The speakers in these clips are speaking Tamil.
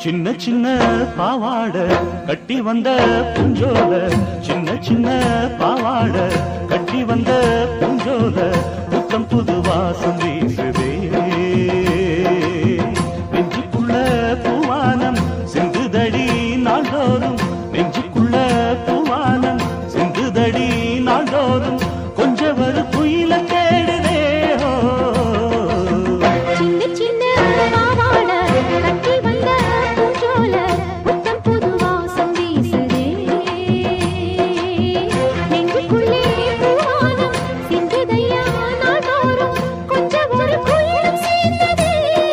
சின்ன சின்ன பாவாட கட்டி வந்த புஞ்சோல சின்ன சின்ன பாவாட கட்டி வந்த புஞ்சோல புத்தம் புது வாசம் வீசுதே நெஞ்சுக்குள்ள பூவானம் சிந்துதடி நாள்தோறும் நெஞ்சுக்குள்ள பூவானம் சிந்துதடி நாள்தோறும் கொஞ்சம் ஒரு குயில தேடுதே ஓ. சின்ன சின்ன பாவாட கட்டி வந்த பூஞ்சோல புத்தம் புது வாசம் வீசுதே நெஞ்சுக்குள்ளே பூவானம் சிந்துதையா நாள்தோறும் கொஞ்சம் ஒரு குயிலும் சேர்ந்ததே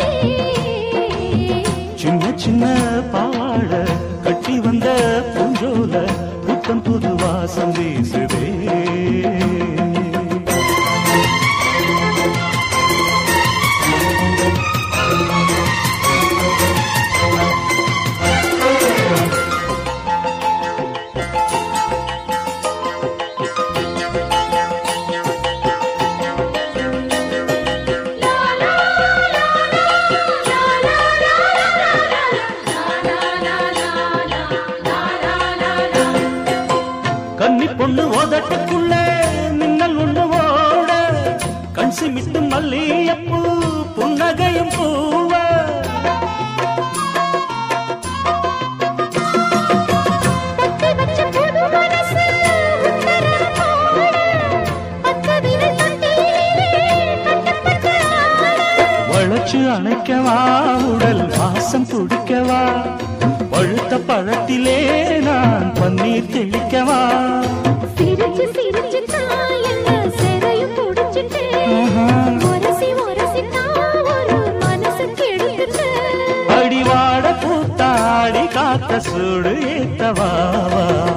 சின்ன சின்ன பாவாட கட்டி வந்த பூஞ்சோல புத்தம் புது வாசம் வீசுதே கன்னி பொண்ணு ஓதட்டுக்குள்ள மின்னல் ஒண்ணு ஓட கண் சிமிட்டு மல்லியப்பூ புன்னகையும் பூவ தட்டி வச்ச புது மனசு உத்தரவு போட பக்க விரல் தட்டிலே கட்டப்பட்ட ஆட வளைச்சு அணைக்கவா உடல் வாசம் துடிக்கவா பழுத்த பழத்திலே நான் பன்னீர் தெளிக்கவா சிரிச்சு சிரிச்சு தான் என்ன சிறையும் புடிச்சிட்டு உரசி உரசி தான் ஒரு மனசு கெடுத்துட்டு அடிவாட பூத்தாடி காத்த சூடு ஏத்தவாவா